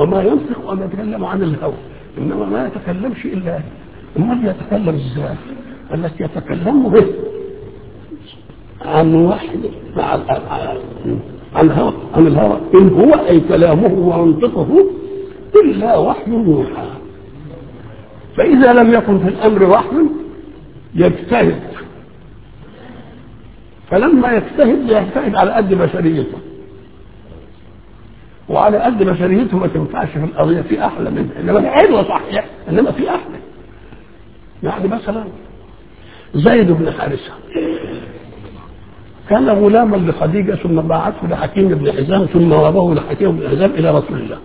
وما ينطق وما يتكلم عن الهوى انما ما يتكلمش الا امال يتكلم ازاي؟ قال لك يتكلم به عن واحد مع عن الهوى عن الهوى ان هو اي كلامه ومنطقه الا وحي يوحى فاذا لم يكن في الامر وحي يجتهد فلما يجتهد يجتهد على قد بشريته وعلى قد بشريته ما تنفعش في القضيه في احلى منها انما حلوه صحيح انما في احلى يعني مثلا زيد بن حارثه كان غلاما لخديجه ثم باعته لحكيم بن حزام ثم وهبه لحكيم بن حزام الى رسول الله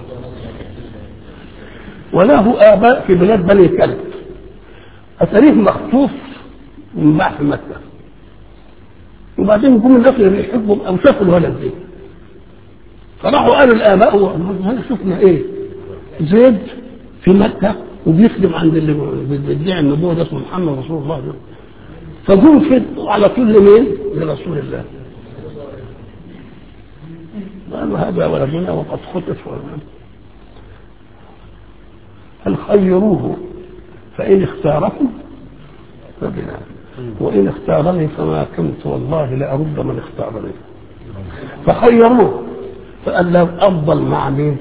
وله اباء في بلاد بني كلب اتاريه مخطوف من بعث مكه وبعدين جم الناس اللي بيحبوا او شافوا الولد ده فراحوا قالوا الاباء هذا شفنا ايه زيد في مكه وبيخدم عند اللي بيدعي النبوه ده اسمه محمد رسول الله ده فجم في على طول لمين؟ لرسول الله قالوا هذا ولدنا وقد خطف هل خيروه فإن اختاركم فبنا وإن اختارني فما كنت والله لأرد من اختارني فخيروه فقال له أفضل مع مين؟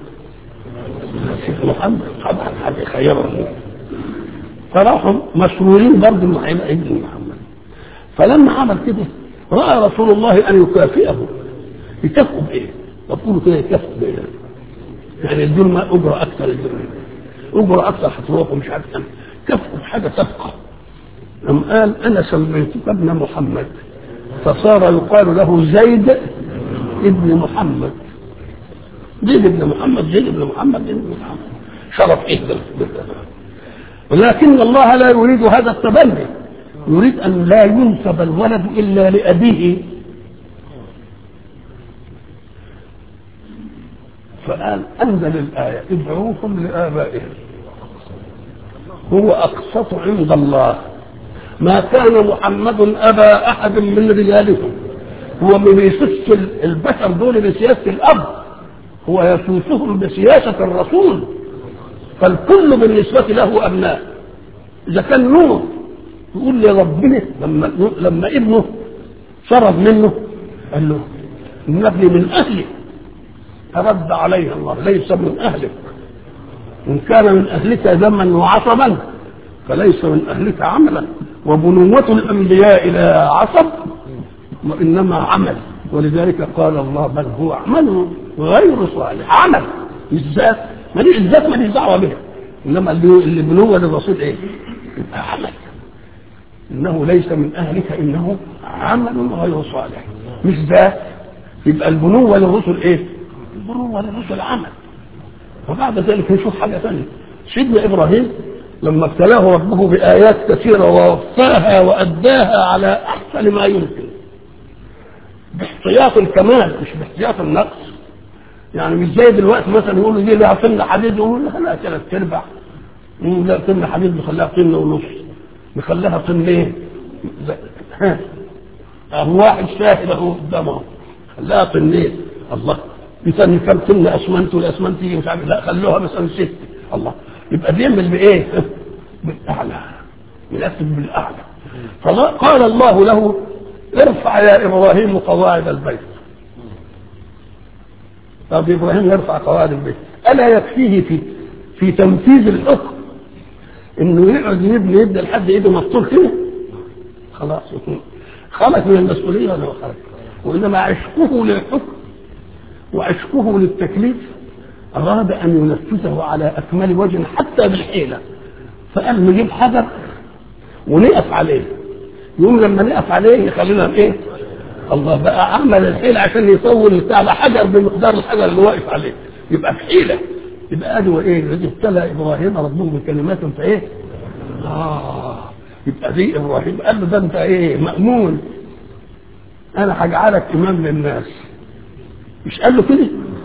محمد طبعا حد خيره فراحوا مسرورين برضه مع ابن محمد فلما عمل كده راى رسول الله ان يكافئه يكافئه بايه؟ بقولوا كده يكافئه بايه؟ يعني يدوا ما اجره اكثر الدنيا اجره اكثر هتروح ومش عارف كم كافئه بحاجه تبقى أم قال انا سميتك ابن محمد فصار يقال له زيد ابن محمد زيد ابن محمد زيد ابن محمد زيد ابن محمد شرف ايه ده ولكن الله لا يريد هذا التبني يريد ان لا ينسب الولد الا لابيه فقال انزل الايه ادعوهم لابائهم هو اقسط عند الله ما كان محمد ابا احد من رجالكم هو ما بيسس البشر دول بسياسه الاب هو يسوسهم بسياسه الرسول فالكل بالنسبه له ابناء اذا كان نوح يقول لربنا لما لما ابنه شرب منه قال له ان ابني من اهلي فرد عليه الله ليس من اهلك ان كان من اهلك دما وعصبا فليس من اهلك عملا وبنوة الانبياء لا عصب وانما عمل ولذلك قال الله بل هو عمل غير صالح عمل الذات ماليش الذات ماليش دعوه بها انما اللي بنوه للرسول ايه؟ يبقى عمل انه ليس من اهلك انه عمل غير صالح مش ذات يبقى البنوه للرسل ايه؟ البنوه للرسل عمل وبعد ذلك نشوف حاجه ثانيه سيدنا ابراهيم لما ابتلاه ربه بايات كثيره ووفاها واداها على احسن ما يمكن باحتياط الكمال مش باحتياط النقص يعني مش زي دلوقتي مثلا يقولوا دي لها طن حديد يقول لا لا ثلاث ارباع لا طن حديد نخليها طن ونص نخليها طن ايه؟ ها اهو واحد شاهد اهو قدامه خلاها طنين الله مثلا كم طن اسمنت والاسمنت مش عارف لا خلوها مثلا ست الله يبقى بيعمل بايه؟ بالاعلى يرتب بالاعلى فقال الله له ارفع يا ابراهيم قواعد البيت طب ابراهيم يرفع قواعد البيت الا يكفيه في في تنفيذ الحكم انه يقعد يبني يبدا لحد ايده مفتوح كده خلاص خرج من المسؤوليه ولا خرج وانما عشقه للحكم وعشقه للتكليف اراد ان ينفذه على اكمل وجه حتى بالحيله فقال نجيب حجر ونقف عليه يوم لما نقف عليه يخلينا ايه الله بقى عمل الحيلة عشان يطول بتاع حجر بمقدار الحجر اللي واقف عليه يبقى في حيلة يبقى ادي ايه الذي ابتلى ابراهيم ربه بكلمات فايه اه يبقى دي ابراهيم قال له ده انت ايه مأمون انا هجعلك امام للناس مش قال له كده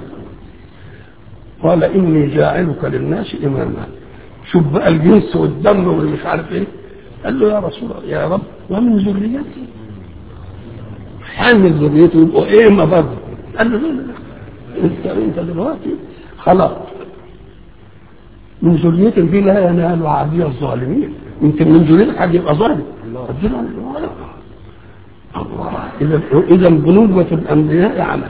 قال اني جاعلك للناس اماما شوف بقى الجنس والدم واللي مش عارف ايه قال له يا رسول الله يا رب ومن ذريتي حامل ذريته يبقوا ايه ما برضه قال له لا لا انت انت دلوقتي خلاص من ذريتك دي لا ينال عادي الظالمين يمكن من ذريتك حد يبقى ظالم الله اذا اذا بنوة الانبياء عمل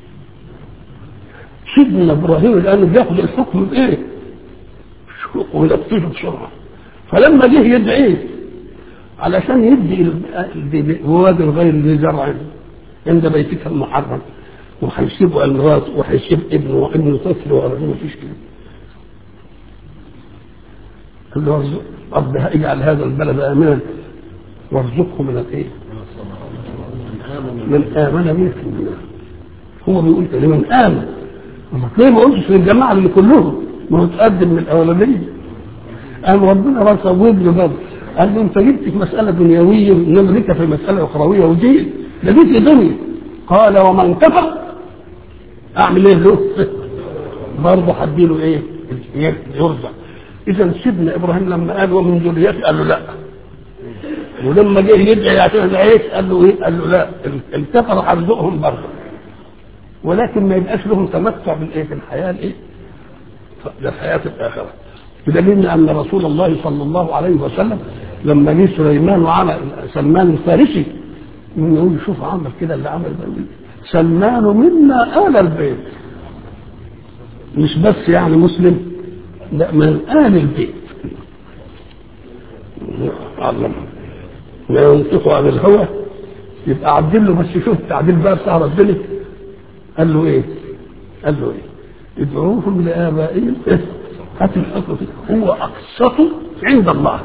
سيدنا ابراهيم الان بياخذ الحكم بايه؟ شوق ويلطفه بسرعه فلما جه يدعيه علشان يدي واد غير ذي زرع عند بيتك المحرم وهيسيب امراض وهيسيب ابنه وابنه طفل ولا ما فيش كده قال له ارزق رب اجعل هذا البلد امنا وارزقه من الايه؟ من امن منكم هو بيقول كده من امن ليه ما قلتش للجماعه اللي كلهم ما هو تقدم من الاولانيه قام ربنا بقى صوب له برضه قال له انت جبت في مساله دنيويه انما لك في مساله اخرويه ودين ده دي في دنيا قال ومن كفر اعمل ايه له؟ برضه هديله ايه؟ يرزق اذا سيدنا ابراهيم لما قال ومن ذريتي قال له لا ولما جه يدعي عشان العيش قال له ايه؟ قال له لا الكفر هرزقهم برضه ولكن ما يبقاش لهم تمتع بالايه؟ في الحياه الايه؟ في الحياه الاخره بدليل ان رسول الله صلى الله عليه وسلم لما جه سليمان وعمل سلمان الفارسي يقول شوف عمل كده اللي عمل ده سلمان منا آل البيت مش بس يعني مسلم لا من آل البيت علم ما ينطق عن الهوى يبقى عدل له بس شوف التعديل بقى بتاع ربنا قال له ايه؟ قال له ايه؟ ادعوهم لآبائهم هات الحكم هو أقسط عند الله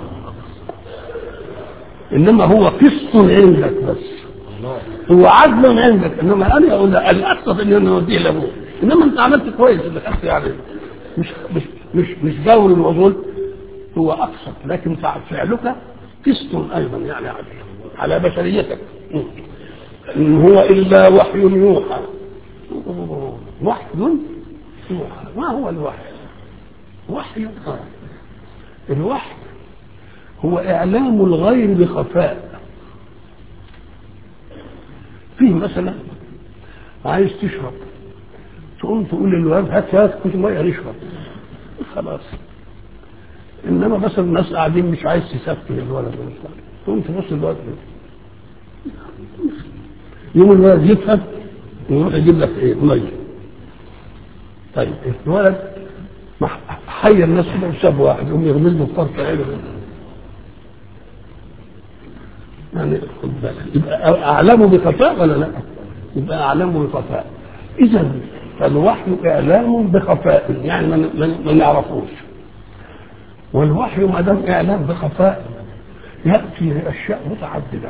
إنما هو قسط عندك بس هو عدل عندك إنما أنا أقول الأقسط إن أنا أوديه لأبوه إنما أنت عملت كويس اللي خدت يعني مش مش مش مش دور الوصول هو أقسط لكن فعلك قسط أيضا يعني عدل على بشريتك إن هو إلا وحي يوحى وحي يوحى ما هو الوحي؟ وحي الوحي هو إعلام الغير بخفاء فيه مثلا عايز تشرب تقوم تقول للواد هات هات كنت ميه يشرب خلاص انما مثلا الناس قاعدين مش عايز تسكن الولد تقوم تبص الولد يوم الولد يفهم يروح يجيب لك ايه ميه طيب الولد حي الناس كده وساب واحد يقوم يغمز له بطرف عينه يعني خد بالك يبقى اعلمه بخفاء ولا لا؟ يبقى اعلمه بخفاء اذا فالوحي اعلام بخفاء يعني ما نعرفوش والوحي ما دام اعلام بخفاء ياتي لاشياء متعدده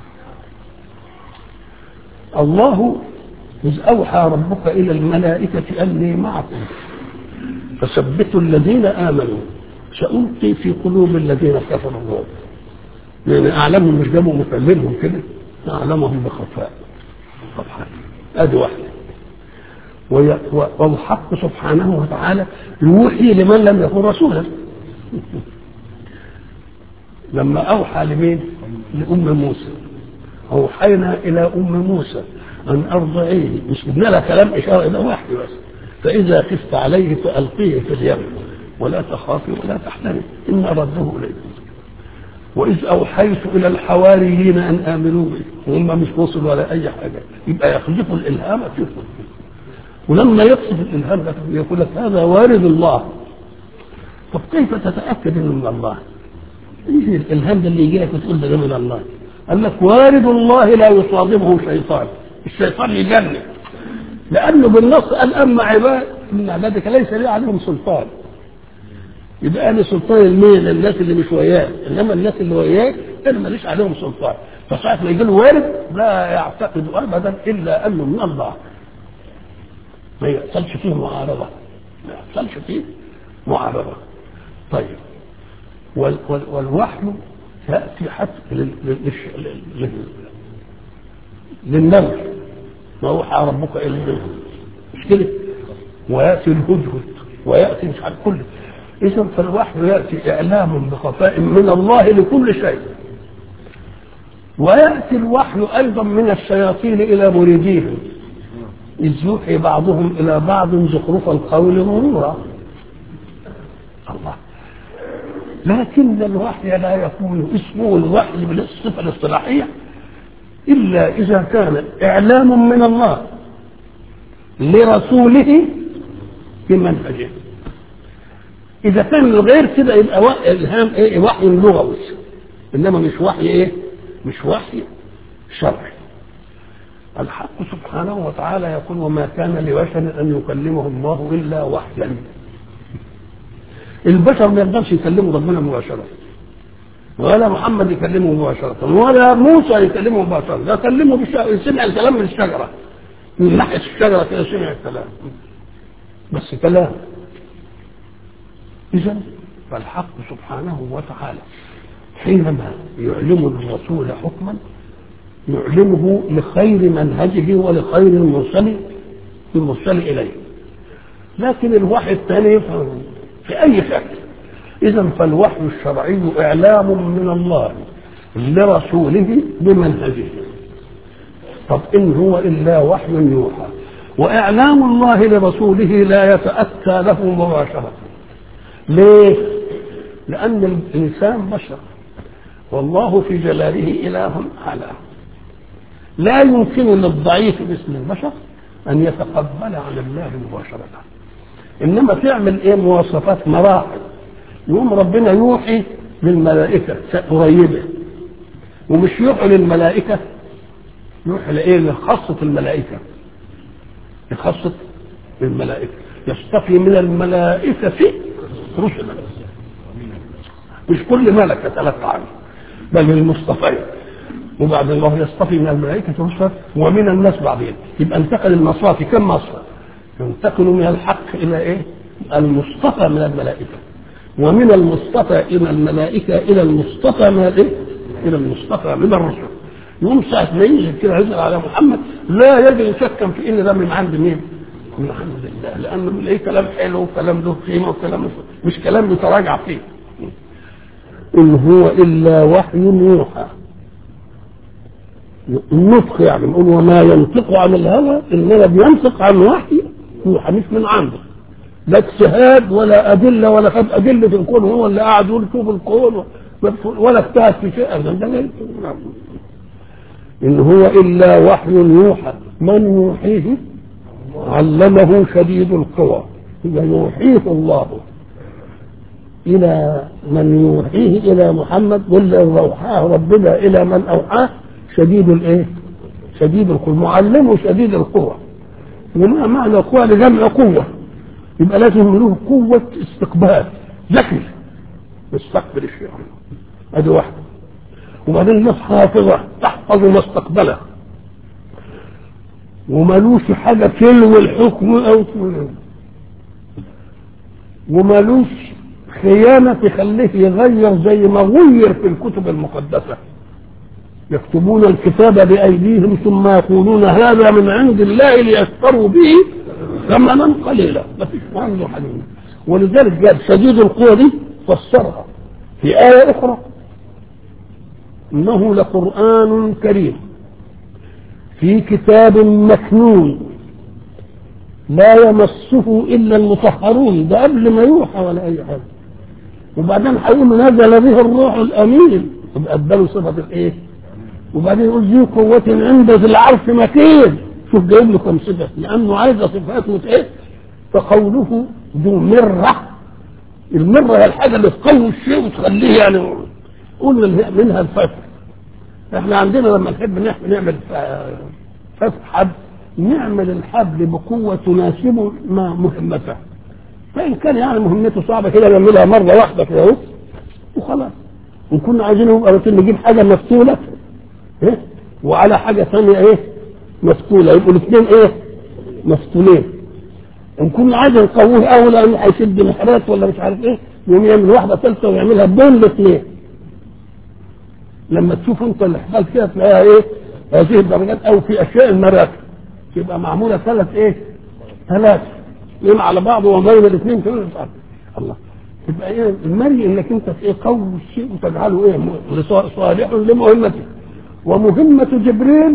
الله إذ أوحى ربك إلى الملائكة أني معكم فثبتوا الذين امنوا سألقي في قلوب الذين كفروا الرعب لأن أعلمهم مش جابوا مكلمهم كده أعلمهم بخفاء طبعا أدي واحدة والحق سبحانه وتعالى يوحي لمن لم يكن رسولا لما أوحى لمين؟ لأم موسى أوحينا إلى أم موسى أن أرضعيه مش قلنا لها كلام إشارة إلى وحي بس فإذا خفت عليه فألقيه في اليم ولا تخافي ولا تحزني إن رده إليك وإذ أوحيت إلى الحواريين أن آمنوا بي وهم مش وصلوا ولا أي حاجة يبقى يخلفوا الإلهام في ولما يقصد الإلهام ده يقول لك هذا وارد الله طب كيف تتأكد إنه من الله؟ ايش الإلهام ده اللي يجي لك وتقول ده من الله؟ قال لك وارد الله لا يصادمه شيطان الشيطان يجنن لانه بالنص قال اما عباد من عبادك ليس لي عليهم سلطان يبقى انا سلطان المين الناس اللي مش وياك انما الناس اللي وياك انا ماليش عليهم سلطان فساعة ما يجي له وارد لا يعتقد ابدا الا انه من الله ما يحصلش فيه معارضه ما يحصلش فيه معارضه طيب وال وال والوحي ياتي حتى للنمل ما اوحى ربك الى النمل مش كده وياتي الهدهد وياتي مش عارف كله اذا فالوحي ياتي اعلام بخفاء من الله لكل شيء وياتي الوحي ايضا من الشياطين الى مريديهم اذ يوحي بعضهم الى بعض زخرف القول غرورا الله لكن الوحي لا يكون اسمه الوحي بالصفة الاصطلاحية إلا إذا كان إعلام من الله لرسوله بمنهجه إذا كان غير كده يبقى إلهام إيه وحي لغوي إنما مش وحي إيه؟ مش وحي شرعي الحق سبحانه وتعالى يقول وما كان لبشر أن يكلمه الله إلا وحيا البشر ما يقدرش يكلموا ربنا مباشرة ولا محمد يكلمه مباشرة ولا موسى يكلمه مباشرة ده كلمه بالشجرة سمع الكلام من الشجرة من ناحية الشجرة كده سمع الكلام بس كلام إذا فالحق سبحانه وتعالى حينما يعلم الرسول حكما يعلمه لخير منهجه ولخير المرسل المرسل إليه لكن الوحي الثاني في أي شكل إذا فالوحي الشرعي إعلام من الله لرسوله بمنهجه طب إن هو إلا وحي يوحى وإعلام الله لرسوله لا يتأتى له مباشرة ليه؟ لأن الإنسان بشر والله في جلاله إله أعلى لا يمكن للضعيف مثل البشر أن يتقبل عن الله مباشرة إنما تعمل إيه مواصفات مراحل يقوم ربنا يوحي للملائكة قريبة ومش يوحي للملائكة يوحي لإيه لخاصة الملائكة لخاصة الملائكة يصطفي من الملائكة رسلا مش كل ملكة ثلاثة عنه بل المصطفين وبعد الله يصطفي من الملائكة رسلا ومن الناس بعدين يبقى انتقل المصافي كم مصفى ينتقل من الحق إلى إيه المصطفى من الملائكة ومن المصطفى إلى الملائكة إلى المصطفى من الإيه إلى المصطفى من الرسل يوم ساعة ما ينزل كده ينزل على محمد لا يجري شكا في إن ده من عند مين؟ من عند الله لأنه ايه كلام حلو وكلام له قيمة وكلام مش كلام يتراجع فيه إن هو إلا وحي يوحى النطق يعني نقول وما ينطق عن الهوى إنما بينطق عن وحي يوحى مش من عنده لا اجتهاد ولا أدلة ولا خد أدلة الكون هو اللي قاعد يقول شوف الكون ولا اجتهد في شيء أبدا ده إن هو إلا وحي يوحى من يوحيه علمه شديد القوى يوحيه الله إلى من يوحيه إلى محمد قل أوحاه ربنا إلى من أوحاه شديد الإيه؟ شديد القوة معلمه شديد القوة وما معنى قوة لجمع قوة يبقى لازم له قوة استقبال ذكي يستقبل الشيء ادي واحدة وبعدين الناس حافظة تحفظ ما استقبله ومالوش حاجة تلو الحكم أو ومالوش خيانة تخليه يغير زي ما غير في الكتب المقدسة يكتبون الكتاب بأيديهم ثم يقولون هذا من عند الله ليشتروا به ثمنا قليلا ما فيش عنده حنين ولذلك جاب شديد القوة دي فسرها في آية أخرى إنه لقرآن كريم في كتاب مكنون لا يمسه إلا المطهرون ده قبل ما يوحى ولا أي حاجة وبعدين هيقول نزل به الروح الأمين يبقى اداله صفة الإيه؟ وبعدين يقول ذي قوة عند ذي العرش مكين شوف جايب له كم صفة لأنه عايز صفات إيه؟ فقوله ذو مرة المرة هي الحاجة اللي تقوي الشيء وتخليه يعني قلنا منها الفتح احنا عندنا لما نحب نعمل فتح حبل نعمل الحبل بقوة تناسب ما مهمته فإن كان يعني مهمته صعبة كده نعملها مرة واحدة كده اهو وخلاص إن كنا عايزين نجيب حاجة مفتولة إيه؟ وعلى حاجة ثانية إيه مفتولة يبقوا الاثنين إيه مفتولين إن كنا عايزين نقويه أول لأنه هيشد محرات ولا مش عارف إيه يقوم يعمل واحدة ثالثة ويعملها بين الاثنين لما تشوف انت الاحبال كده تلاقيها ايه هذه الدرجات او في اشياء المراتب يبقى معموله ثلاث ايه ثلاث يوم على بعض وبين الاثنين كده الله يبقى ايه المري انك انت ايه قوي الشيء وتجعله ايه صالح لمهمته ومهمة جبريل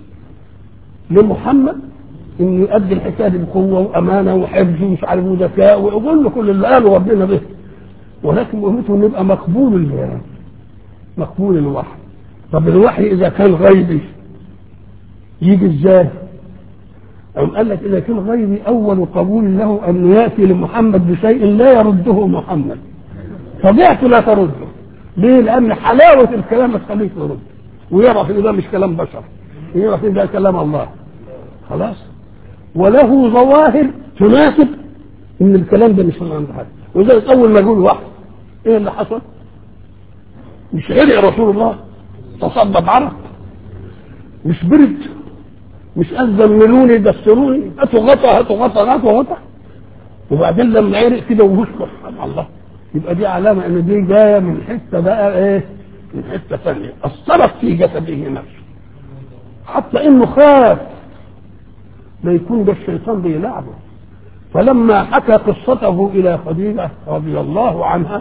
لمحمد انه يؤدي الحكايه دي بقوه وامانه وحفظ ومش عارف وذكاء ويقول له كل اللي قاله ربنا به ولكن مهمته انه يبقى مقبول ال- مقبول الوحي طب الوحي اذا كان غيبي يجي ازاي؟ أم قال لك إذا كان غيبي أول قبول له أن يأتي لمحمد بشيء لا يرده محمد طبيعته لا ترده ليه؟ لأن حلاوة الكلام تخليك ترد ويعرف إن ده مش كلام بشر يعرف إن ده كلام الله خلاص وله ظواهر تناسب إن الكلام ده مش من عند حد ولذلك أول ما يقول واحد إيه اللي حصل؟ مش عرق رسول الله تصدى عرق مش برد مش قال زملوني دستروني هاتوا غطا هاتوا غطا هاتوا غطا وبعدين لما عرق كده ويصبح الله يبقى دي علامه ان دي جايه من حته بقى ايه؟ من حته ثانيه اثرت في جسده نفسه حتى انه خاف لا يكون ده الشيطان بيلعبه فلما حكى قصته الى خديجه رضي الله عنها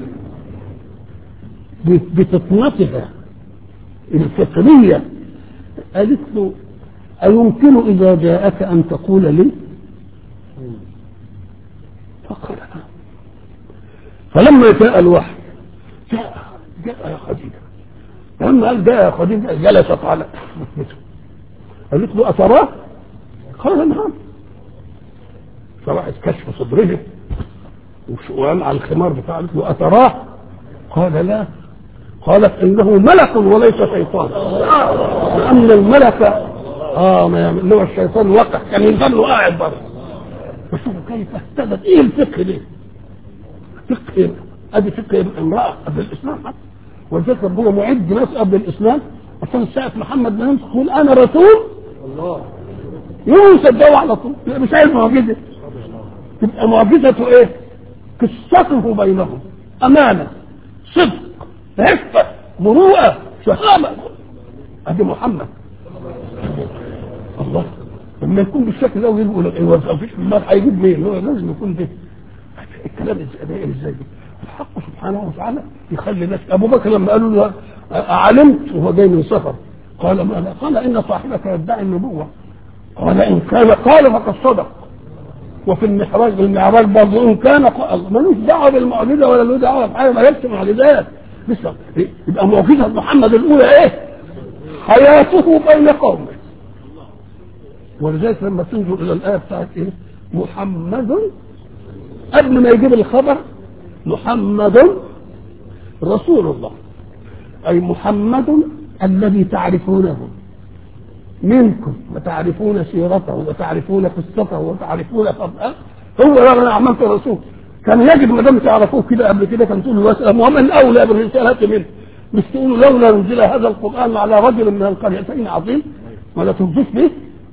بفطنتها الفطريه قالت له أيمكن إذا جاءك أن تقول لي فقال نعم فلما جاء الوحي جاء جاء يا خديجة لما قال جاء يا خديجة جلست على ركبته قالت له أتراه؟ قال نعم فراحت كشف صدره وقال على الخمار بتاعه قالت له أتراه؟ قال لا قالت إنه ملك وليس شيطان لأن الملك اه ما يعمل هو الشيطان وقع كان يظل قاعد بره فشوفوا كيف اهتدت ايه الفقه ده؟ فقه ادي فقه امراه قبل الاسلام حتى ولذلك ربنا معد ناس قبل الاسلام عشان ساعه محمد بن ينطق يقول انا رسول الله يقوم يصدقوا على طول مش عايز معجزه تبقى معجزته ايه؟ قصته بينهم امانه صدق عفه مروءه شهامه ادي محمد الله لما يكون بالشكل ده ويقول ايه ما فيش المال هيجيب مين هو لازم يكون ده الكلام ازاي ازاي الحق سبحانه وتعالى يخلي الناس ابو بكر لما قالوا له علمت وهو جاي من سفر قال ما لا قال ان صاحبك يدعي النبوه قال ان كان قال فقد صدق وفي المحراج المعراج برضه ان كان قال ملوش دعوه بالمعجزه ولا له دعوه بحاجه ما يكتب معجزات لسه يبقى معجزه محمد الاولى ايه؟ حياته بين قومه ولذلك لما تنظر الى الايه بتاعت ايه؟ محمد قبل ما يجيب الخبر محمد رسول الله اي محمد الذي تعرفونه منكم وتعرفون سيرته وتعرفون قصته وتعرفون فضله هو ده انا عملت رسول كان يجب ما دام تعرفوه كده قبل كده كان تقولوا واسلم ومن اولى بالرسالات منه مش تقولوا لولا نزل هذا القران على رجل من القريتين عظيم ولا تنصف به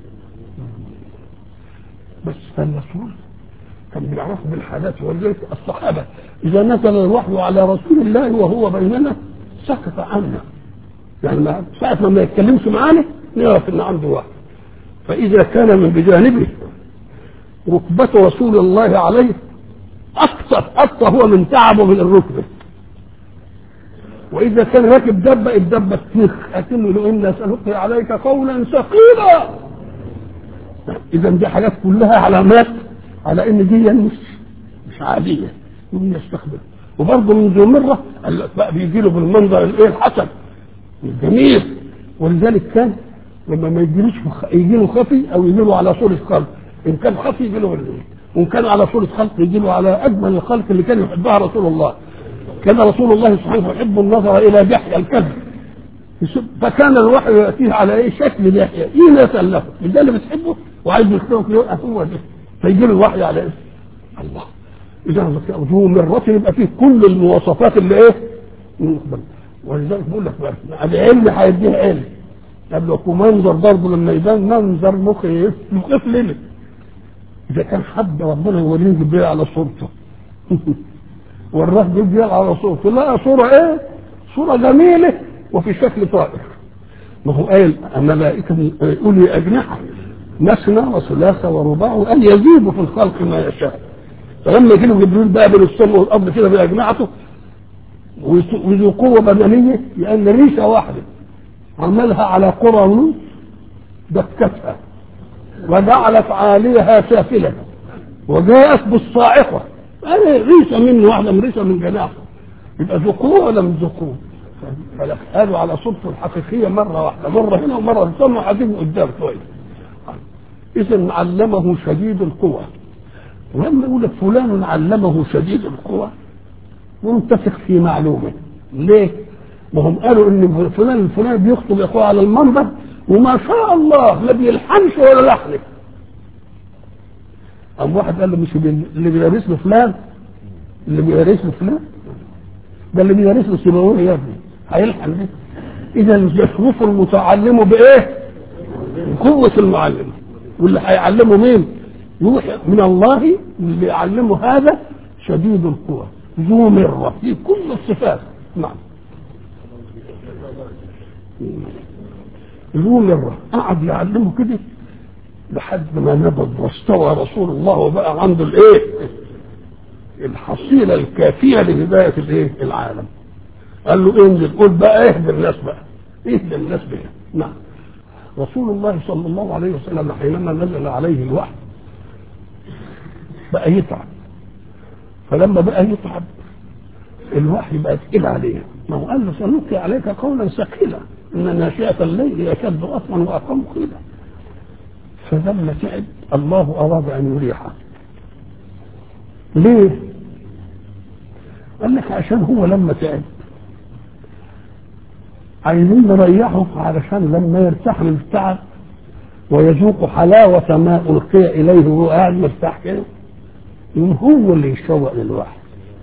بس فالرسول كان بيعرفوا بالحالات ولذلك الصحابه اذا نزل الوحي على رسول الله وهو بيننا سكت عنا يعني ما ساعة ما ما يتكلمش معانا نعرف ان عنده وحي فاذا كان من بجانبه ركبة رسول الله عليه اكثر اكثر هو من تعبه من الركبه واذا كان راكب دبه الدبه تنخ اكنه لو ان سنلقي عليك قولا ثقيلا اذا دي حاجات كلها علامات على ان دي مش مش عاديه يقوم يستخدم وبرضه من ذو مره بقى بيجي له بالمنظر الايه الحسن الجميل ولذلك كان لما ما يجيلوش يجي له خفي او يجي له على صوره خلق ان كان خفي يجي له بالليل وان كان على صوره خلق يجي له على اجمل الخلق اللي كان يحبها رسول الله كان رسول الله سبحانه يحب النظر الى دحية الكذب فكان الوحي ياتيه على ايه شكل دحية ايه له مش ده اللي بتحبه وعايز يخلقك يوقف هو ده فيجي له الوحي على ايه الله اذا ذو مرة يبقى فيه كل المواصفات اللي ايه ولذلك بقول لك العلم هيديه علم قبل يكون منظر برضه لما يبان منظر مخيف مخيف لنا اذا كان حد ربنا يوريه جبريل على صورته وراه جبريل على صورته لا صوره ايه؟ صوره جميله وفي شكل طائر ما هو قال الملائكه اولي اجنحه مثنى وثلاثه ورباع وقال يزيد في الخلق ما يشاء فلما يجي له جبريل بقى بين السماء والارض كده باجنحته وذو قوة بدنية لأن ريشة واحدة عملها على قرى ونوس دكتها وجعلت عاليها سافلة وجاءت بالصاعقة انا ريشه منه واحده من ريشه من جناحه يبقى ذقوه ولا مش ذقوه قالوا على صورته الحقيقيه مره واحده مره هنا ومره ثم قاعدين قدام شويه اذا علمه شديد القوى ولما يقول لك فلان علمه شديد القوى منتفق في معلومه ليه؟ ما هم قالوا ان فلان الفلاني بيخطب اخوه على المنبر وما شاء الله لا بيلحنش ولا لحنك قام واحد قال له مش اللي بيدرس له فلان اللي بيدرس له فلان ده اللي بيدرس له سيبويه يا ابني هيلحن ده اذا يشرف المتعلم بايه؟ قوة المعلم واللي هيعلمه مين؟ يوحي من الله اللي يعلمه هذا شديد القوى ذو مرة في كل الصفات نعم ذو مرة قعد يعلمه كده لحد ما نبض واستوى رسول الله وبقى عنده الايه الحصيله الكافيه لهدايه الايه العالم قال له انزل قول بقى اهدى الناس بقى اهدى الناس بقى نعم رسول الله صلى الله عليه وسلم حينما نزل عليه الوحي بقى يتعب فلما بقى يتعب الوحي بقى تقيل عليه ما هو قال له سنلقي عليك قولا ثقيلا ان ناشئه الليل اشد اصلا واقام قيلا فلما تعب الله اراد ان يريحه ليه قال لك عشان هو لما تعب عايزين نريحه علشان لما يرتاح من التعب ويذوق حلاوة ما ألقي إليه وهو قاعد مرتاح كده يقوم هو اللي يشوق للوحي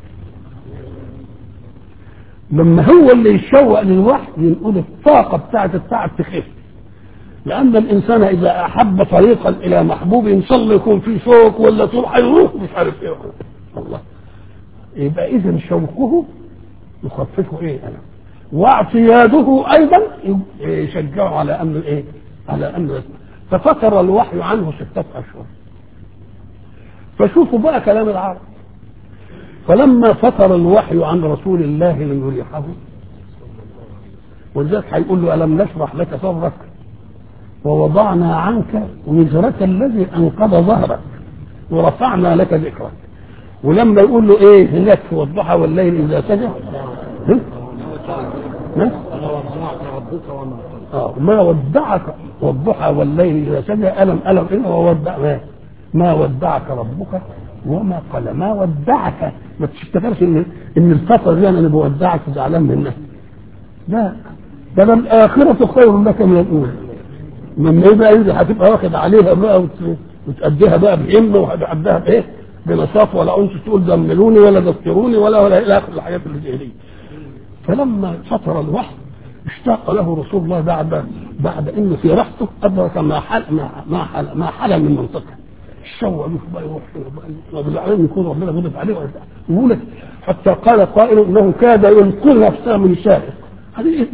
لما هو اللي يشوق للوحي ينقل الطاقة بتاعت التعب تخف لأن الإنسان إذا أحب طريقا إلى محبوب إن شاء الله يكون فيه شوق ولا طول هيروح مش عارف إيه الله يبقى إذا شوقه يخففه إيه أنا واعتياده أيضا يشجعه على أمر إيه على أمر ففتر الوحي عنه ستة أشهر فشوفوا بقى كلام العرب فلما فتر الوحي عن رسول الله ليريحه ولذلك هيقول له ألم نشرح لك صدرك ووضعنا عنك وزرك الذي انقض ظهرك ورفعنا لك ذكرك ولما يقول له ايه هناك في الضحى والليل اذا سجى اه ما ودعك والضحى والليل اذا سجى الم الم الا وودع ما ما ودعك ربك وما قال ما ودعك ما تفتكرش ان ان الفتره دي انا بودعك زعلان منها لا ده الاخره خير لك من الاولى لما يبقى انت هتبقى واخد عليها بقى وتأديها بقى بهمة وهتأديها بايه؟ بنشاط ولا انت تقول دملوني ولا دستروني ولا ولا الى اخر الحاجات اللي زي دي. فلما فتر الوحي اشتاق له رسول الله بعد بعد انه في راحته ادرك ما حل ما ما حل ما حل من منطقه. الشوى له بقى يروح وبالعلم يكون ربنا غضب عليه يقول لك حتى قال قائل انه كاد ينقل نفسه من شارق هذه ايه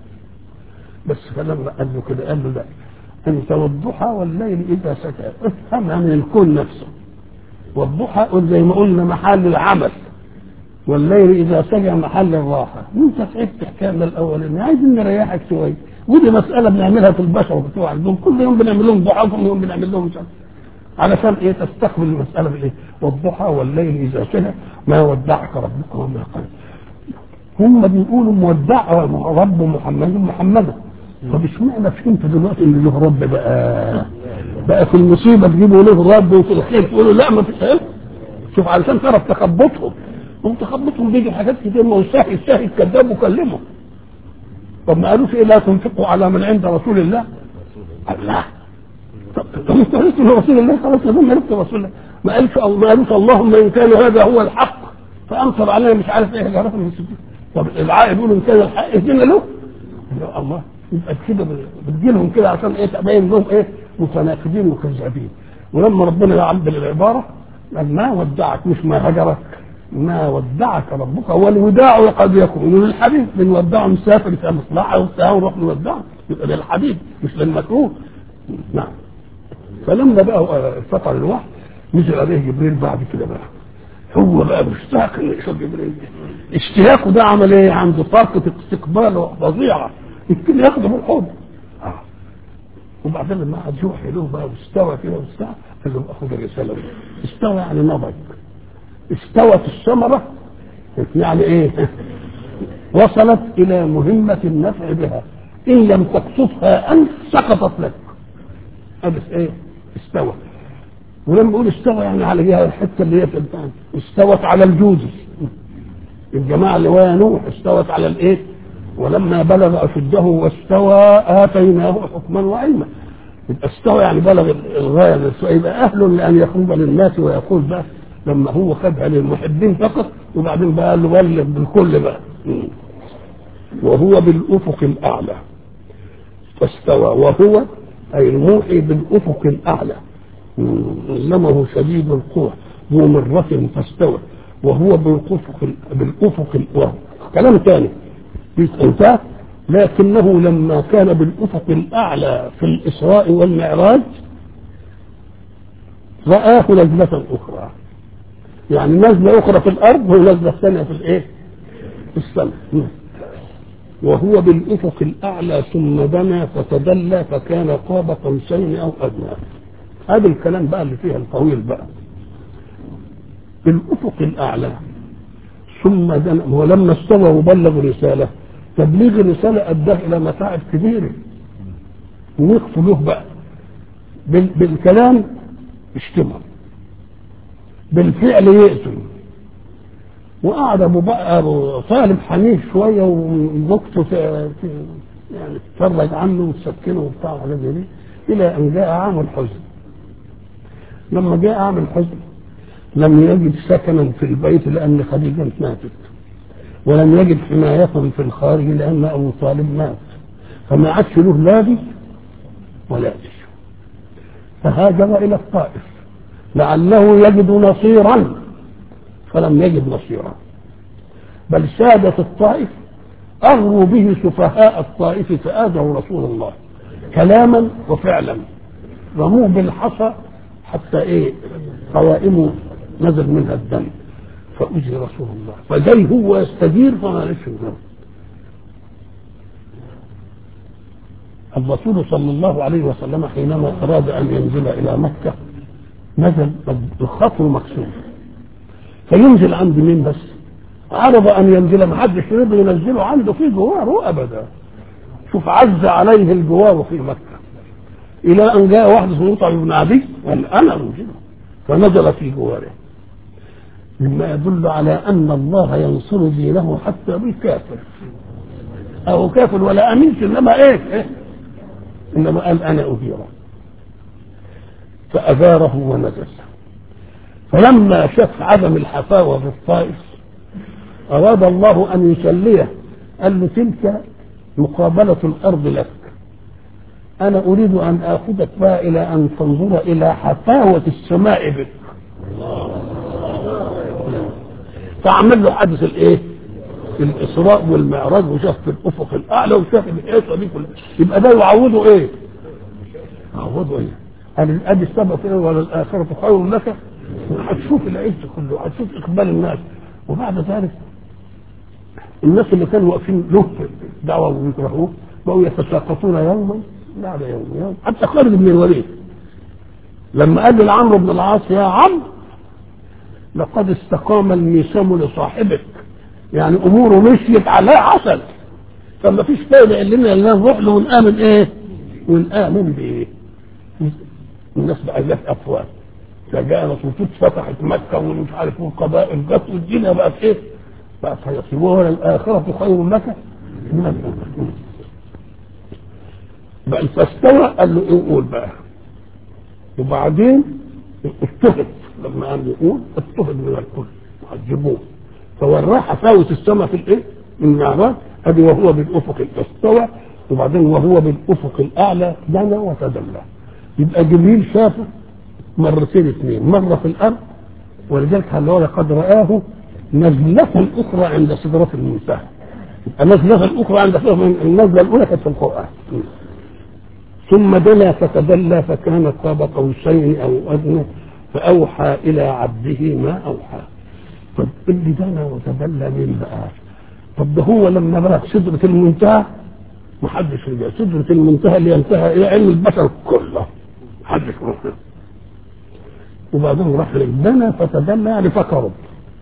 بس فلما قال له كده قال له لا انت والضحى والليل اذا سكى افهمها من الكون نفسه والضحى زي ما قلنا محل العمل والليل اذا سجى محل الراحه وانت تعبت حكايه الاولاني عايزين نريحك شويه ودي مساله بنعملها في البشر بتوع عندهم كل يوم بنعمل لهم ضحى كل يوم بنعمل لهم مش علشان ايه تستقبل المساله بالايه والضحى والليل اذا سجى ما ودعك ربك وما قال هم بيقولوا مودع رب محمد محمدا طب اشمعنى فهمت دلوقتي ان له رب بقى بقى في المصيبه تجيبوا له رب وفي الخير تقولوا لا ما فيش ايه شوف علشان تعرف تخبطهم هم تخبطهم بيجي حاجات كتير ما هو سهل سهل كذاب وكلمه طب ما قالوش ايه لا تنفقوا على من عند رسول الله قال لا طب طب انت عرفت رسول الله خلاص لما عرفت رسول الله ما قالش ما قالوش اللهم ان كان هذا هو الحق فامطر علينا مش عارف ايه جرافه من السجود طب العائل يقول ان كان الحق اهدنا له يا الله يبقى كده بتجيلهم كده عشان ايه تبين لهم ايه متناقضين وكذابين ولما ربنا يعدل العباره قال ما ودعك مش ما هجرك ما ودعك ربك والوداع قد يكون للحبيب بنودعه مسافر في مصلحه وبتاع ونروح نودعه يبقى للحبيب مش للمكروه نعم فلما بقى فتر الوحي نزل عليه جبريل بعد كده بقى هو بقى مشتاق انه يشوف جبريل اشتياقه ده عمل ايه عنده طاقه استقبال فظيعه يمكن ياخده بالحب آه. وبعدين لما قعد يوحي له بقى واستوى كده واستوى قال له اخذ الرساله استوى يعني نضج استوت الثمرة يعني ايه وصلت الى مهمة النفع بها ان لم تقصدها انت سقطت لك هذا ايه استوى ولما بقول استوى يعني على جهة الحتة اللي هي في البان استوت على الجوز الجماعة اللي هو نوح استوت على الايه ولما بلغ اشده واستوى اتيناه حكما وعلما يبقى استوى يعني بلغ الغايه يبقى اهل لان يخرج للناس ويقول بقى لما هو خدها للمحبين فقط وبعدين بقى قال له بلغ بالكل بقى وهو بالافق الاعلى فاستوى وهو اي الموحي بالافق الاعلى علمه شديد القوى ذو مرة فاستوى وهو بالافق بالافق الأعلى كلام ثاني انتهى لكنه لما كان بالافق الاعلى في الاسراء والمعراج رآه نزلة اخرى يعني نزلة اخرى في الارض ونزلة ثانية في الايه؟ في السماء وهو بالافق الاعلى ثم دنا فتدلى فكان قاب قوسين او ادنى هذا الكلام بقى اللي فيها الطويل بقى بالافق الاعلى ثم دنا هو لما استوى وبلغ رساله تبليغ الرسالة أداه إلى متاعب كبيرة ووقفوا له بقى بال... بالكلام اشتمل بالفعل يقتل وقعد ابو بقى ابو طالب حنيف شويه ووقته في... في يعني تفرج عنه وتسكنه وبتاع وحاجات زي دي الى ان جاء عام الحزن لما جاء عام الحزن لم يجد سكنا في البيت لان خديجه ماتت ولم يجد حماية في الخارج لأن أبو طالب مات فما عادش له لادي ولا دي فهاجر إلى الطائف لعله يجد نصيرا فلم يجد نصيرا بل سادة الطائف أغروا به سفهاء الطائف فآذوا رسول الله كلاما وفعلا رموه بالحصى حتى ايه قوائمه نزل منها الدم فأجري رسول الله فجاي هو يستدير فما ليش الرسول صلى الله عليه وسلم حينما أراد أن ينزل إلى مكة نزل الخطر مكسور فينزل عند مين بس عرض أن ينزل ما حدش يريد ينزله عنده في جواره أبدا شوف عز عليه الجوار في مكة إلى أن جاء واحد اسمه مطعم بن عدي قال أنا أنزله فنزل في جواره مما يدل على أن الله ينصر دينه حتى بالكافر أو كافر ولا أمنش إنما إيه, إيه؟ إنما قال أنا أديره فأجاره ونزل فلما شاف عدم الحفاوة في الطائف أراد الله أن يسليه قال له تلك مقابلة الأرض لك أنا أريد أن آخذك بقى إلى أن تنظر إلى حفاوة السماء بك فعمل له حادث الايه؟ الاسراء والمعراج وشاف في الافق الاعلى وشاف الايه دي كلها يبقى ده يعوضه ايه؟ يعوضه ايه؟ قال ادي السبب ايه ولا الاخره خير لك هتشوف العز كله هتشوف اقبال الناس وبعد ذلك الناس اللي كانوا واقفين له دعوه ويكرهوه بقوا يتساقطون يوما بعد يوم يوم حتى خالد بن الوليد لما قال لعمرو بن العاص يا عمرو لقد استقام الميسام لصاحبك يعني اموره مشيت على عسل فما فيش فايده لنا الا نروح له ونامن ايه؟ ونامن بايه؟ الناس بقى جت افواه فجاء رسول فتحت مكه ومش عارف والقبائل جت والدنيا بقت ايه؟ بقت فيصيبوها الاخره خير لك من الاولى بقى فاستوى قال له ايه قول بقى وبعدين اضطهد لما قام يقول اضطهد من الكل عذبوه فوراه حفاوة السماء في الايه؟ المعراج ادي وهو بالافق استوى وبعدين وهو بالافق الاعلى دنا وتدلى يبقى جبريل شافه مرتين اثنين مره في الارض ولذلك قال له لقد رآه نزلة أخرى عند سدرة المنتهى النزلة الأخرى عند النزلة الأولى كانت في القرآن ثم دنا فتدلى فكان قاب قوسين أو أدنى فأوحى إلى عبده ما أوحى طب اللي دنا وتدلى مين بقى طب ده هو لما بلغ سدرة المنتهى محدش رجع سدرة المنتهى اللي ينتهى إلى علم البشر كله محدش رجع وبعدين راح دنا فتدلى يعني فكروا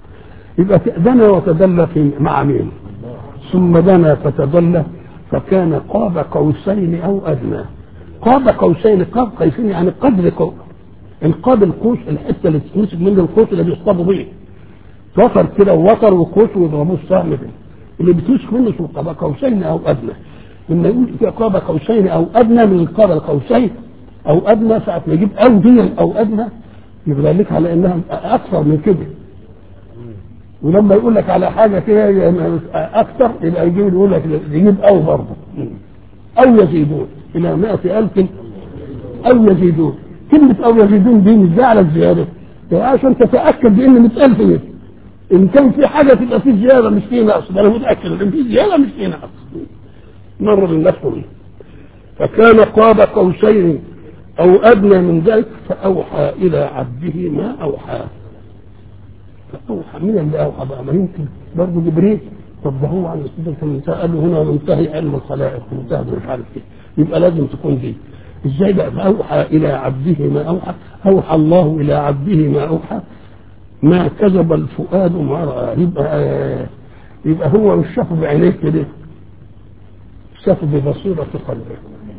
يبقى دنا وتدلى في مع مين ثم دنا فتدلى فكان قاب قوسين او ادنى قاب قوسين قاب قوسين يعني قدر قو انقاذ القوس الحته اللي تمسك منه القوس اللي بيصطادوا بيه وتر كده ووتر وقوس ويضربوه السهم ده اللي بتمسك منه اسمه قاب قوسين او ادنى لما يقول في قاب قوسين او ادنى من قاب القوسين او ادنى ساعه ما يجيب او دي او ادنى يبقى لك على انها اكثر من كده ولما يقول لك على حاجه كده اكثر يبقى يجيب يقول لك يجيب او برضه او يزيدون الى 100000 او يزيدون كلمه او يزيدون دي مش دي على الزياده يعني عشان تتاكد بان 100000 دي ان كان في حاجه تبقى في زياده مش في نقص ده انا متاكد ان في زياده مش في نقص مر لنفسه فكان قاب قوسين او ادنى من ذلك فاوحى الى عبده ما اوحى فاوحى مين اللي اوحى بقى ما يمكن برضه جبريل طب ده هو عن سيدنا المنتهى قال له هنا منتهي علم الخلائق منتهى مش عارف ايه يبقى لازم تكون دي ازاي بقى فاوحى الى عبده ما اوحى اوحى الله الى عبده ما اوحى ما كذب الفؤاد ما راى يبقى يبقى هو مش شافه بعينيه كده شافه ببصيره قلبه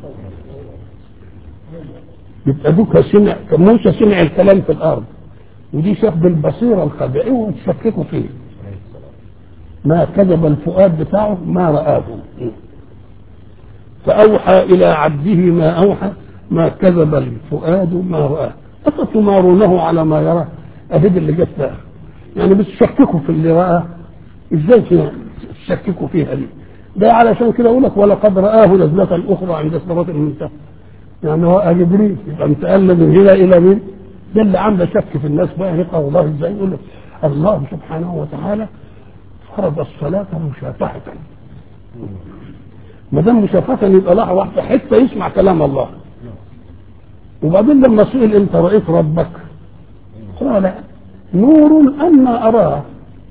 يبقى دوك سمع موسى سمع الكلام في الارض ودي شاف بالبصيره القلبيه اوعوا تشككوا فيه ما كذب الفؤاد بتاعه ما رآه فأوحى إلى عبده ما أوحى ما كذب الفؤاد ما رآه أفتمارونه على ما يرى أهد اللي جت بقى يعني بتشككوا في اللي رآه إزاي تشككوا فيها دي ده علشان كده أقول لك ولقد رآه نزلة أخرى عند سدرة المنتهى يعني هو جبريل يبقى انتقلنا من هنا إلى مين؟ ده اللي عنده شك في الناس بقى يقرأ الله إزاي يقول لك الله سبحانه وتعالى فرض الصلاة مشافهة ما دام مشافهة يبقى لها واحدة حتة يسمع كلام الله وبعدين لما سئل انت رأيت ربك قال نور أنا أراه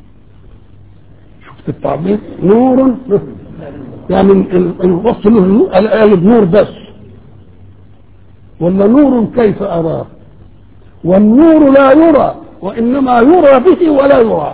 شفت التعبير نور يعني الوصف له قال نور بس ولا نور كيف أراه والنور لا يرى وإنما يرى به ولا يرى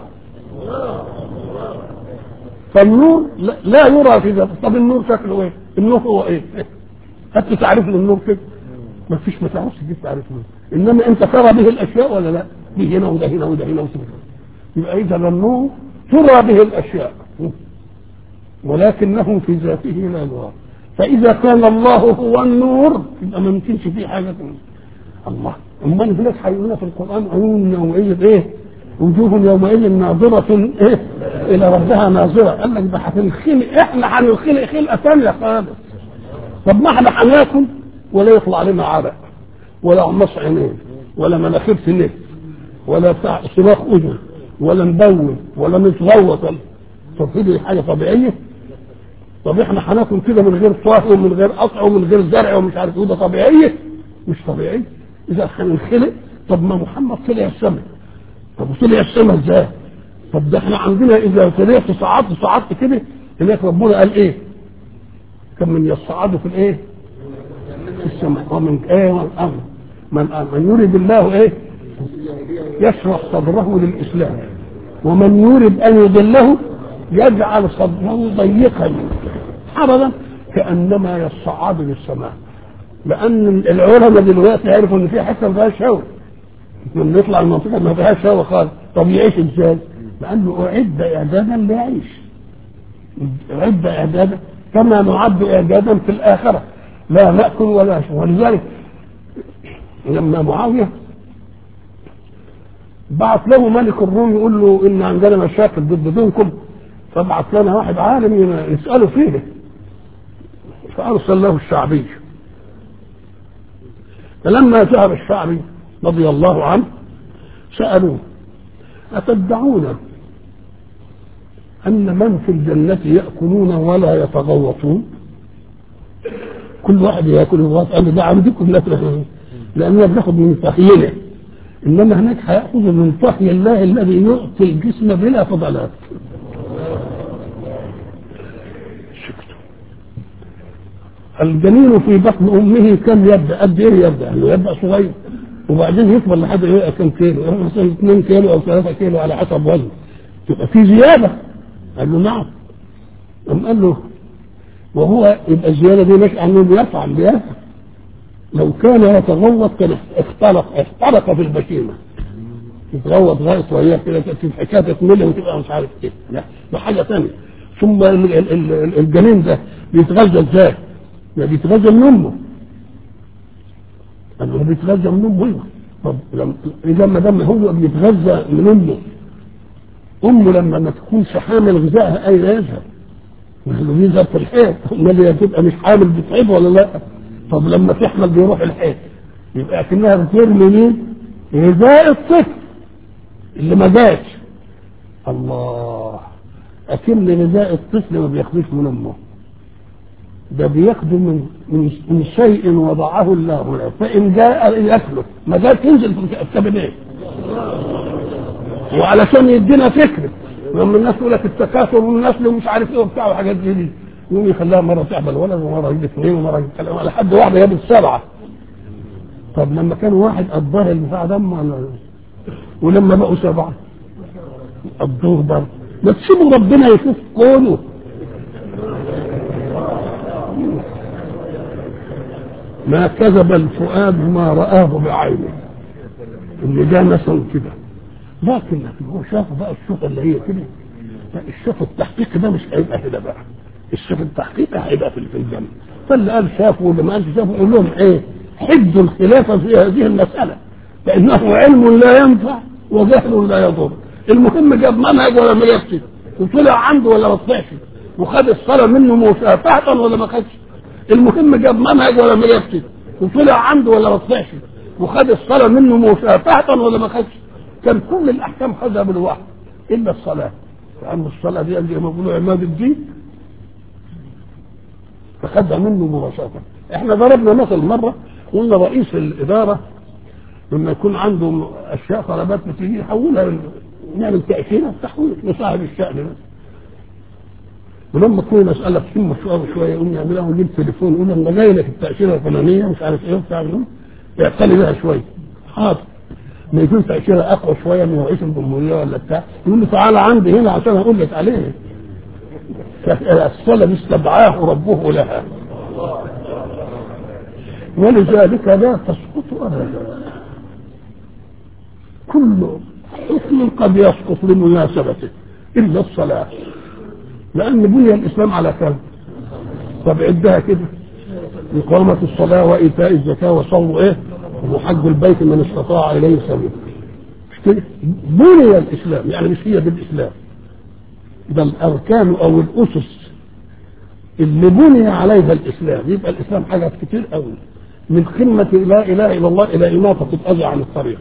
فالنور لا يرى في ذاته طب النور شكله ايه النور هو ايه هات تعرف له النور كده ما فيش ما تعرفش تجيب تعرف له انما انت ترى به الاشياء ولا لا دي هنا وده هنا وده هنا وده يبقى اذا النور ترى به الاشياء ولكنه في ذاته لا يرى فاذا كان الله هو النور يبقى ما يمكنش فيه حاجه الله امال هناك هيقولنا في القران عيون يومئذ ايه وجوه يومئذ ناظرة ايه الى ربها ناظرة قال لك ده هتنخلق احنا هننخلق خلقة ثانية خالص طب ما احنا هناكل ولا يطلع لنا عرق ولا عمص عينين ولا مناخير سنين ولا بتاع صراخ اذن ولا نبول ولا نتغوط طب دي حاجة طبيعية طب احنا هناكل كده من غير طهي ومن غير قطع ومن غير زرع ومش عارف ايه ده طبيعية مش طبيعي اذا هننخلق طب ما محمد طلع السماء طب وطلع السماء ازاي؟ طب ده احنا عندنا اذا طلعت صعدت صعدت كده هناك ربنا قال ايه؟ كم من يصعد في الايه؟ في السماء ومن ايه والامر من من يريد الله ايه؟ يشرح صدره للاسلام ومن يريد ان يضله يجعل صدره ضيقا حرجا كانما يصعد للسماء لان العلماء دلوقتي عرفوا ان في حته ما فيهاش هواء لما يطلع المنطقه ما فيهاش هواء خالص طب يعيش ازاي؟ لانه اعد اعدادا ليعيش اعد اعدادا كما نعد اعدادا في الاخره لا ناكل ولا نشرب ولذلك لما معاويه بعث له ملك الروم يقول له ان عندنا مشاكل ضد دينكم فبعث لنا واحد عالم يساله فيه فارسل له الشعبي فلما ذهب الشعبي رضي الله عنه سالوه أتدعون أن من في الجنة يأكلون ولا يتغوطون كل واحد ياكل ويغوط قال ده عندكم لا لأننا بناخد من طهيله إنما هناك هيأخذ من طهي الله الذي يعطي الجسم بلا فضلات الجنين في بطن أمه كم يبدأ قد إيه يبدأ؟ إنه يبدأ صغير وبعدين يكبر لحد يبقى كم كيلو مثلا 2 كيلو او 3 كيلو على حسب وزنه تبقى في زيادة قال له نعم قام قال له وهو يبقى الزيادة دي مش أنه يطعم بها لو كان يتغوط كان اختلق اختلق في البشيمة يتغوط غاية وهي كده تأتي الحكاية تكملها وتبقى مش عارف ايه لا ده حاجة ثانية ثم ال- ال- ال- الجنين ده بيتغذى ازاي؟ ده بيتغذى من امه قال له بيتغذى من امه ايوه طب لما اذا ما دام هو بيتغذى من امه امه لما ما تكونش حامل غذائها اين يذهب؟ نحن بيذهب في الحيط امال هي تبقى مش حامل بتعب ولا لا؟ طب لما تحمل بيروح الحيط يبقى كأنها بترمي مين؟ غذاء الطفل اللي ما جاش الله أكن غذاء الطفل ما بياخدوش من امه ده بياخده من من من شيء وضعه الله له فان جاء ياكله ما جاء تنزل في الكابينيه وعلشان يدينا فكره لما الناس يقول لك التكاثر والنسل ومش عارف ايه وبتاع وحاجات زي دي يقوم يخليها مره تعمل ولد ومره يجيب اثنين ومره يجيب ثلاثه لحد واحده جابت سبعه طب لما كان واحد قضاها البتاع دم ولا ولما بقوا سبعه قضوه برضه ما تسيبوا ربنا يشوف كونه ما كذب الفؤاد ما رآه بعينه اللي ده مثلا كده لكن هو شاف بقى الشوف اللي هي كده لا، الشوف التحقيقي ده مش هيبقى كده بقى الشوف التحقيقي هيبقى في في الجنة فاللي قال شافه واللي ما قالش شافه يقول لهم ايه حدوا الخلافة في هذه المسألة لأنه علم لا ينفع وجهل لا يضر المهم جاب منهج ولا ما جابش وطلع عنده ولا ما طلعش وخد الصلاة منه مشافهة ولا ما خدش المهم جاب منهج ولا ما جابش وطلع عنده ولا ما طلعش وخد الصلاة منه مشافهة ولا ما خدش كان كل الأحكام خدها بالوحي إلا الصلاة لأن الصلاة دي اللي بيقولوا عماد الدين فخدها منه مباشرة احنا ضربنا مثل مرة قلنا رئيس الإدارة لما يكون عنده أشياء طلبات بتيجي يحولها نعمل تأشيرة تحويل لصاحب الشأن بس ولما تكون مسألة تهم شوية شوية يقوم يعملها ويجيب تليفون يقول أنا جاي لك التأشيرة الفلانية مش عارف إيه وبتاع منهم يعتني بها شوية حاضر ما يكون تأشيرة أقوى شوية من رئيس الجمهورية ولا بتاع يقول له تعالى عندي هنا عشان أقول لك عليه الصلاة استدعاه ربه لها ولذلك لا تسقط أبدا كل حكم قد يسقط لمناسبته إلا الصلاة لأن بني الإسلام على كم طب عدها كده إقامة الصلاة وإيتاء الزكاة وصوم إيه وحج البيت من استطاع إليه سبيلا مش كده بني الإسلام يعني مش هي بالإسلام ده الأركان أو الأسس اللي بني عليها الإسلام يبقى الإسلام حاجات كتير قوي من قمة لا إله إلا الله إلى إماطة الأذى عن الطريق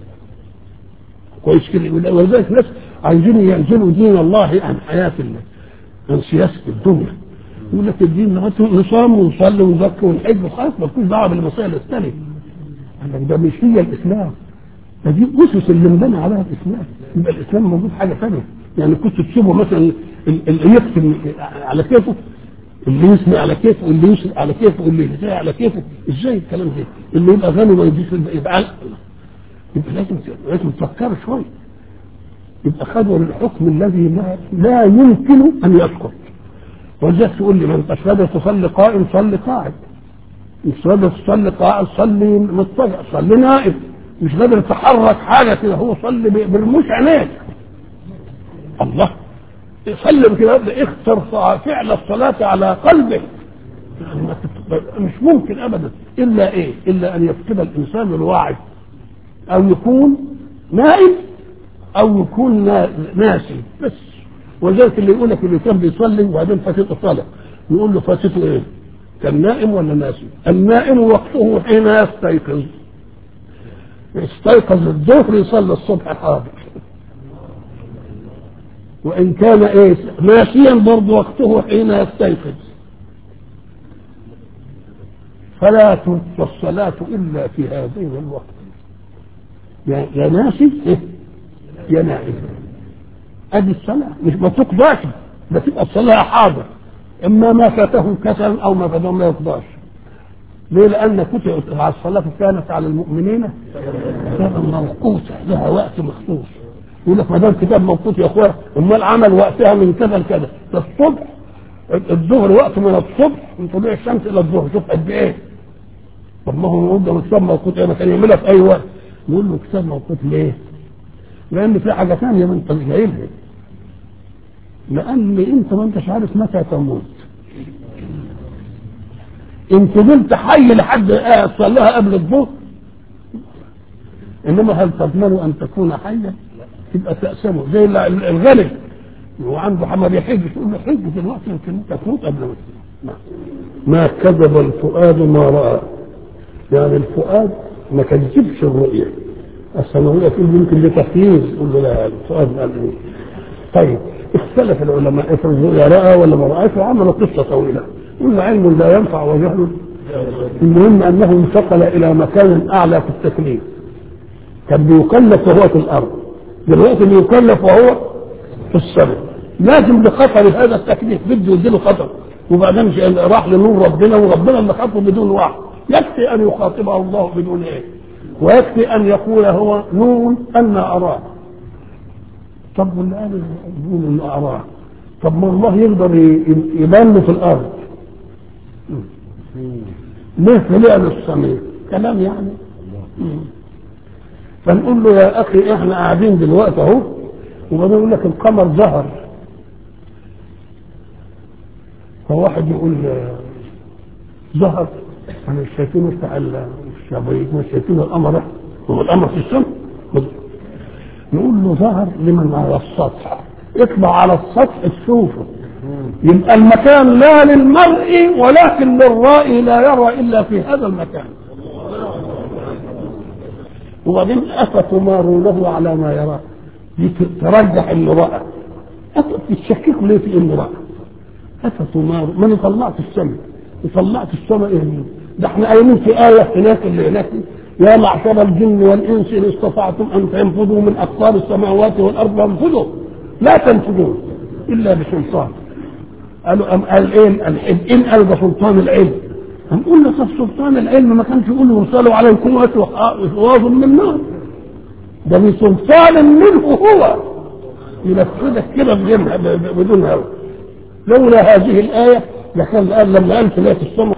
كويس كده ولذلك الناس عايزين ينزلوا دين الله عن حياة الله عن سياسة الدنيا يقول لك الدين نصام ونصلي ونزكي ونحج وخلاص مالكوش دعوة بالمسائل الثانية قال لك ده مش هي الإسلام ده دي أسس اللي انبنى عليها الإسلام يبقى الإسلام موجود حاجة ثانية يعني كنت تشوفه مثلا اللي يكتب على كيفه اللي يسمع على كيفه واللي يسمع على كيفه واللي يهدى على كيفه ازاي الكلام ده اللي يبقى غني ما يجيش يبقى يبقى لازم لازم تفكروا شويه يبقى خدوا الحكم الذي لا, لا يمكن ان يسقط ولذلك تقول لي ما انتش قادر تصلي قائم صلي قاعد مش قادر تصلي قاعد صلي مضطجع صلي نائم مش قادر تحرك حاجه كده هو صلي برموش عينيك الله سلم كده اختر فعل الصلاة على قلبه مش ممكن ابدا الا ايه الا ان يفقد الانسان الوعي او يكون نائم او يكون ناسي بس ولذلك اللي يقول لك اللي كان بيصلي وبعدين فاتته صلاه نقول له فاتته ايه؟ كان نائم ولا ناسي؟ النائم وقته حين يستيقظ يستيقظ الظهر يصلي الصبح حاضر وإن كان إيه ناسيا برضه وقته حين يستيقظ فلا توفى الصلاة إلا في هذين الوقت يا ناسي إيه؟ يا نائم أدي الصلاة مش ما تقضاش ده تبقى الصلاة حاضر إما ما فاته كسل أو ما فاته ما يقضاش ليه؟ لأن كتب على الصلاة كانت على المؤمنين كتابا موقوتا لها وقت مخصوص يقول لك ما دام كتاب موقوت يا اخويا امال عمل وقتها من كذا لكذا ده الصبح الظهر وقت من الصبح من طلوع الشمس الى الظهر شوف قد ايه طب ما هو يقول ده كتاب موقوت ايه ما كان يعملها في اي وقت نقول له كتاب موقوت ليه؟ لان في حاجه ثانيه ما انت مش جايبها لان انت ما انتش عارف متى تموت ان فضلت حي لحد صليها قبل الظهر انما هل تضمن ان تكون حيا تبقى تقسمه زي الغني هو عنده حمل يحج تقول له حج دلوقتي يمكن انت تموت قبل ما ما كذب الفؤاد ما راى يعني الفؤاد ما كذبش الرؤيه السماويه تقول يمكن لتحييز يقول له لا الفؤاد قال ايه طيب اختلف العلماء افرض الرؤيا راى ولا ما رايش وعملوا قصه طويله قلنا علم لا ينفع وجهل المهم انه انتقل الى مكان اعلى في التكليف كان بيكلف وهو في الارض دلوقتي بيكلف وهو في السماء لازم بخطر هذا التكليف بده يديله خطر وبعدين راح لنور ربنا وربنا اللي خاطبه بدون وعي يكفي ان يخاطبه الله بدون ايه ويكفي ان يقول هو نور ان اراه طب واللي قال يقول ان اراه طب ما الله يقدر يبان له في الارض ليه طلع السماء كلام يعني فنقول له يا اخي احنا قاعدين دلوقتي اهو وبعدين يقول لك القمر ظهر فواحد يقول ظهر انا مش شايفينه بتاع الشبابيك مش شايفينه القمر هو القمر في السماء نقول له ظهر لمن على السطح اطلع على السطح تشوفه يبقى المكان لا للمرء ولكن للرائي لا يرى الا في هذا المكان وبعدين افتمارونه على ما يرى ترجح انه راى تشككوا ليه في انه راى افتمار ما انا طلعت السماء طلعت السماء ايه ده احنا قايلين في ايه هناك اللي هناك يا معشر الجن والانس ان استطعتم ان تنفذوا من اقطار السماوات والارض فانفذوا لا تنفذون الا بسلطان قالوا ام قال ايه العلم ان قال ده سلطان العلم هنقول له طب سلطان العلم ما كانش يقول يرسلوا عليكم وشواظ من نار ده بسلطان منه هو ينفذك كده بدون هوى لولا هذه الايه لكان قال لما قال في السماء